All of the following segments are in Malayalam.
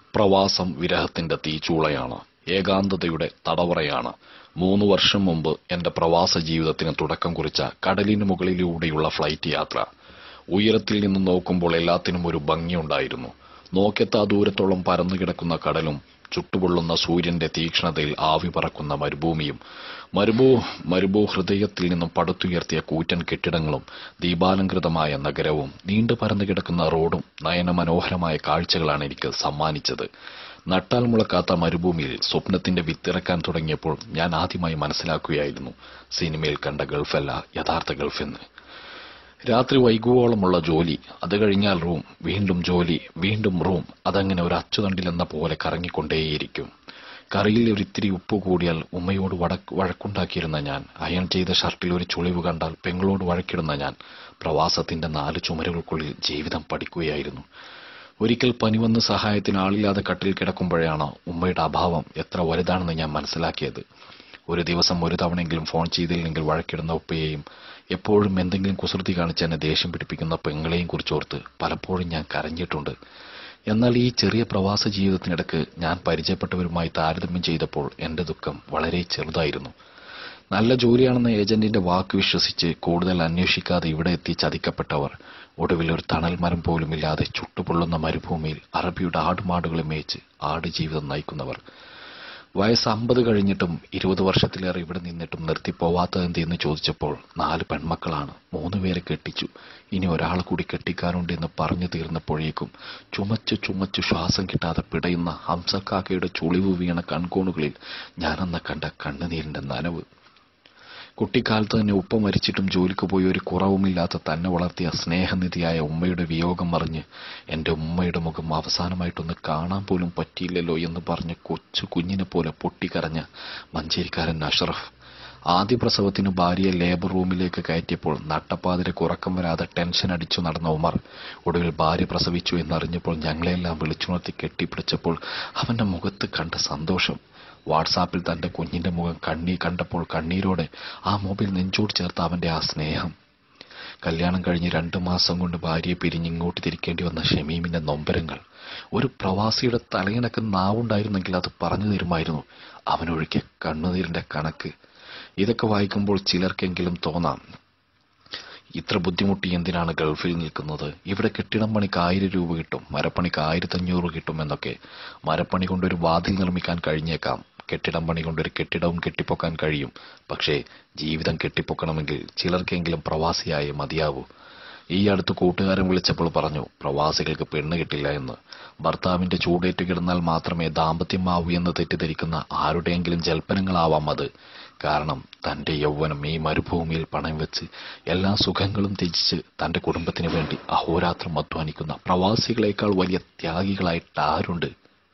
പ്രവാസം വിരഹത്തിന്റെ തീച്ചൂളയാണ് ഏകാന്തതയുടെ തടവറയാണ് മൂന്ന് വർഷം മുമ്പ് എന്റെ പ്രവാസ ജീവിതത്തിന് തുടക്കം കുറിച്ച കടലിന് മുകളിലൂടെയുള്ള ഫ്ലൈറ്റ് യാത്ര ഉയരത്തിൽ നിന്ന് നോക്കുമ്പോൾ എല്ലാത്തിനും ഒരു ഭംഗിയുണ്ടായിരുന്നു നോക്കെത്താ ദൂരത്തോളം പരന്നു കിടക്കുന്ന കടലും ചുട്ടുപൊള്ളുന്ന സൂര്യന്റെ തീക്ഷ്ണതയിൽ ആവി പറക്കുന്ന മരുഭൂമിയും മരുഭൂ മരുഭൂ ഹൃദയത്തിൽ നിന്നും പടുത്തുയർത്തിയ കൂറ്റൻ കെട്ടിടങ്ങളും ദീപാലങ്കൃതമായ നഗരവും നീണ്ടു പരന്നു കിടക്കുന്ന റോഡും നയനമനോഹരമായ കാഴ്ചകളാണ് എനിക്ക് സമ്മാനിച്ചത് നട്ടാൽ മുളക്കാത്ത മരുഭൂമിയിൽ സ്വപ്നത്തിന്റെ വിത്തിറക്കാൻ തുടങ്ങിയപ്പോൾ ഞാൻ ആദ്യമായി മനസ്സിലാക്കുകയായിരുന്നു സിനിമയിൽ കണ്ട ഗൾഫല്ല യഥാർത്ഥ ഗൾഫെന്ന് രാത്രി വൈകുവോളമുള്ള ജോലി അത് കഴിഞ്ഞാൽ റൂം വീണ്ടും ജോലി വീണ്ടും റൂം അതങ്ങനെ ഒരു അച്ചുതണ്ടിലെന്ന പോലെ കറങ്ങിക്കൊണ്ടേയിരിക്കും കറിയിൽ ഒരിത്തിരി ഉപ്പ് കൂടിയാൽ ഉമ്മയോട് വടക്ക് വഴക്കുണ്ടാക്കിയിരുന്ന ഞാൻ അയൺ ചെയ്ത ഷർട്ടിൽ ഒരു ചുളിവ് കണ്ടാൽ പെങ്ങളോട് വഴക്കിടുന്ന ഞാൻ പ്രവാസത്തിന്റെ നാല് ചുമരുകൾക്കുള്ളിൽ ജീവിതം പഠിക്കുകയായിരുന്നു ഒരിക്കൽ പനി വന്ന് സഹായത്തിന് ആളില്ലാതെ കട്ടിൽ കിടക്കുമ്പോഴാണ് ഉമ്മയുടെ അഭാവം എത്ര വലുതാണെന്ന് ഞാൻ മനസ്സിലാക്കിയത് ഒരു ദിവസം ഒരു തവണയെങ്കിലും ഫോൺ ചെയ്തില്ലെങ്കിൽ വഴക്കിടുന്ന ഉപ്പയെയും എപ്പോഴും എന്തെങ്കിലും കുസൃതി കാണിച്ച് എന്നെ ദേഷ്യം പിടിപ്പിക്കുന്ന പെങ്ങളെയും കുറിച്ചോർത്ത് പലപ്പോഴും ഞാൻ കരഞ്ഞിട്ടുണ്ട് എന്നാൽ ഈ ചെറിയ പ്രവാസ ജീവിതത്തിനിടക്ക് ഞാൻ പരിചയപ്പെട്ടവരുമായി താരതമ്യം ചെയ്തപ്പോൾ എന്റെ ദുഃഖം വളരെ ചെറുതായിരുന്നു നല്ല ജോലിയാണെന്ന ഏജന്റിന്റെ വാക്ക് വിശ്വസിച്ച് കൂടുതൽ അന്വേഷിക്കാതെ ഇവിടെ എത്തി ചതിക്കപ്പെട്ടവർ ഒടുവിൽ ഒരു തണൽ മരം പോലുമില്ലാതെ ചുട്ടുപൊള്ളുന്ന മരുഭൂമിയിൽ അറബിയുടെ ആടുമാടുകളെ മേച്ച് ആടുജീവിതം നയിക്കുന്നവർ വയസ്സ് അമ്പത് കഴിഞ്ഞിട്ടും ഇരുപത് വർഷത്തിലേറെ ഇവിടെ നിന്നിട്ടും നിർത്തിപ്പോവാത്തത് എന്ന് ചോദിച്ചപ്പോൾ നാല് പെൺമക്കളാണ് മൂന്ന് പേരെ കെട്ടിച്ചു ഇനി ഒരാൾ കൂടി കെട്ടിക്കാനുണ്ട് എന്ന് പറഞ്ഞു തീർന്നപ്പോഴേക്കും ചുമച്ചു ചുമച്ചു ശ്വാസം കിട്ടാതെ പിടയുന്ന ഹംസക്കാക്കയുടെ ചുളിവ് വീണ കൺകോണുകളിൽ ഞാനന്ന് കണ്ട കണ്ണുനീരിന്റെ നനവ് കുട്ടിക്കാലത്ത് തന്നെ ഉപ്പ മരിച്ചിട്ടും ജോലിക്ക് പോയി ഒരു കുറവുമില്ലാത്ത തന്നെ വളർത്തിയ സ്നേഹനിധിയായ ഉമ്മയുടെ വിയോഗം മറിഞ്ഞ് എന്റെ ഉമ്മയുടെ മുഖം അവസാനമായിട്ടൊന്ന് കാണാൻ പോലും പറ്റിയില്ലല്ലോ എന്ന് പറഞ്ഞ് കൊച്ചു കുഞ്ഞിനെ പോലെ പൊട്ടിക്കരഞ്ഞ മഞ്ചേരിക്കാരൻ അഷറഫ് ആദ്യ പ്രസവത്തിന് ഭാര്യയെ ലേബർ റൂമിലേക്ക് കയറ്റിയപ്പോൾ നട്ടപ്പാതിരക്ക് ഉറക്കം വരാതെ ടെൻഷൻ അടിച്ചു നടന്ന ഉമർ ഒടുവിൽ ഭാര്യ പ്രസവിച്ചു എന്നറിഞ്ഞപ്പോൾ ഞങ്ങളെല്ലാം വിളിച്ചുണർത്തി കെട്ടിപ്പിടിച്ചപ്പോൾ അവന്റെ മുഖത്ത് കണ്ട സന്തോഷം വാട്സാപ്പിൽ തന്റെ കുഞ്ഞിന്റെ മുഖം കണ്ണീ കണ്ടപ്പോൾ കണ്ണീരോടെ ആ മൊബൈൽ നെഞ്ചോട് ചേർത്ത അവന്റെ ആ സ്നേഹം കല്യാണം കഴിഞ്ഞ് രണ്ടു മാസം കൊണ്ട് ഭാര്യയെ പിരിഞ്ഞ് ഇങ്ങോട്ട് തിരിക്കേണ്ടി വന്ന ഷമീമിന്റെ നൊമ്പരങ്ങൾ ഒരു പ്രവാസിയുടെ തലയിണക്ക് നാവുണ്ടായിരുന്നെങ്കിൽ അത് പറഞ്ഞു തരുമായിരുന്നു അവനൊഴുക്കിയ കണ്ണുനീരിന്റെ കണക്ക് ഇതൊക്കെ വായിക്കുമ്പോൾ ചിലർക്കെങ്കിലും തോന്നാം ഇത്ര ബുദ്ധിമുട്ടി എന്തിനാണ് ഗൾഫിൽ നിൽക്കുന്നത് ഇവിടെ കെട്ടിടം പണിക്ക് ആയിരം രൂപ കിട്ടും മരപ്പണിക്ക് ആയിരത്തഞ്ഞൂറ് കിട്ടും എന്നൊക്കെ മരപ്പണി കൊണ്ടൊരു വാതിൽ നിർമ്മിക്കാൻ കഴിഞ്ഞേക്കാം കെട്ടിടം പണി കൊണ്ടൊരു കെട്ടിടവും കെട്ടിപ്പൊക്കാൻ കഴിയും പക്ഷേ ജീവിതം കെട്ടിപ്പൊക്കണമെങ്കിൽ ചിലർക്കെങ്കിലും പ്രവാസിയായേ മതിയാവൂ ഈ അടുത്ത് കൂട്ടുകാരൻ വിളിച്ചപ്പോൾ പറഞ്ഞു പ്രവാസികൾക്ക് പെണ്ണ് കിട്ടില്ല എന്ന് ഭർത്താവിന്റെ ചൂടേറ്റ് കിടന്നാൽ മാത്രമേ ദാമ്പത്യമാവൂ എന്ന് തെറ്റിദ്ധരിക്കുന്ന ആരുടെയെങ്കിലും ജൽപ്പനങ്ങളാവാം അത് കാരണം തന്റെ യൗവനം ഈ മരുഭൂമിയിൽ പണയം വെച്ച് എല്ലാ സുഖങ്ങളും ത്യജിച്ച് തന്റെ കുടുംബത്തിന് വേണ്ടി അഹോരാത്രം അധ്വാനിക്കുന്ന പ്രവാസികളെക്കാൾ വലിയ ത്യാഗികളായിട്ട് ആരുണ്ട്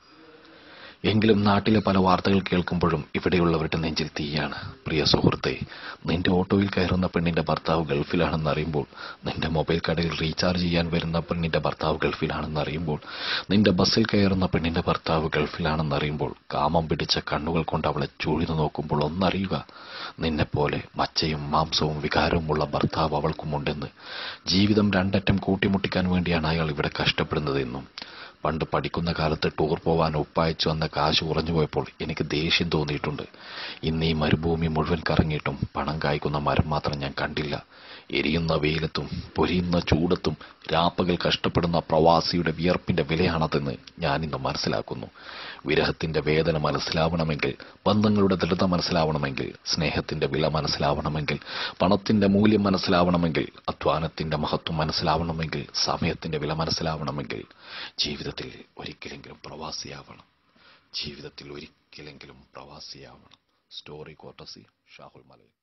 എങ്കിലും നാട്ടിലെ പല വാർത്തകൾ കേൾക്കുമ്പോഴും ഇവിടെയുള്ളവരുടെ നെഞ്ചിൽ തീയാണ് പ്രിയ സുഹൃത്തെ നിന്റെ ഓട്ടോയിൽ കയറുന്ന പെണ്ണിന്റെ ഭർത്താവ് ഗൾഫിലാണെന്ന് അറിയുമ്പോൾ നിന്റെ മൊബൈൽ കടയിൽ റീചാർജ് ചെയ്യാൻ വരുന്ന പെണ്ണിന്റെ ഭർത്താവ് ഗൾഫിലാണെന്ന് അറിയുമ്പോൾ നിന്റെ ബസ്സിൽ കയറുന്ന പെണ്ണിന്റെ ഭർത്താവ് ഗൾഫിലാണെന്ന് അറിയുമ്പോൾ കാമം പിടിച്ച കണ്ണുകൾ കൊണ്ട് അവളെ ചൂഴ്ന്നു നോക്കുമ്പോൾ ഒന്നറിയുക നിന്നെപ്പോലെ മച്ചയും മാംസവും വികാരവുമുള്ള ഭർത്താവ് അവൾക്കുമുണ്ടെന്ന് ജീവിതം രണ്ടറ്റം കൂട്ടിമുട്ടിക്കാൻ വേണ്ടിയാണ് അയാൾ ഇവിടെ കഷ്ടപ്പെടുന്നതെന്നും പണ്ട് പഠിക്കുന്ന കാലത്ത് ടൂർ പോവാൻ ഒപ്പയച്ചു വന്ന കാശ് കുറഞ്ഞു പോയപ്പോൾ എനിക്ക് ദേഷ്യം തോന്നിയിട്ടുണ്ട് ഇന്ന് ഈ മരുഭൂമി മുഴുവൻ കറങ്ങിയിട്ടും പണം കായ്ക്കുന്ന മരം മാത്രം ഞാൻ കണ്ടില്ല എരിയുന്ന വെയിലത്തും പൊരിയുന്ന ചൂടത്തും രാപ്പകൽ കഷ്ടപ്പെടുന്ന പ്രവാസിയുടെ വിയർപ്പിന്റെ വിലയാണതെന്ന് ഞാൻ ഇന്ന് മനസ്സിലാക്കുന്നു വിരഹത്തിന്റെ വേദന മനസ്സിലാവണമെങ്കിൽ ബന്ധങ്ങളുടെ ദൃഢത മനസ്സിലാവണമെങ്കിൽ സ്നേഹത്തിന്റെ വില മനസ്സിലാവണമെങ്കിൽ പണത്തിന്റെ മൂല്യം മനസ്സിലാവണമെങ്കിൽ അധ്വാനത്തിന്റെ മഹത്വം മനസ്സിലാവണമെങ്കിൽ സമയത്തിന്റെ വില മനസ്സിലാവണമെങ്കിൽ ജീവിതത്തിൽ ഒരിക്കലെങ്കിലും പ്രവാസിയാവണം ജീവിതത്തിൽ ഒരിക്കലെങ്കിലും പ്രവാസിയാവണം സ്റ്റോറി കോട്ടസി ഷാഹുൽ മലയിൽ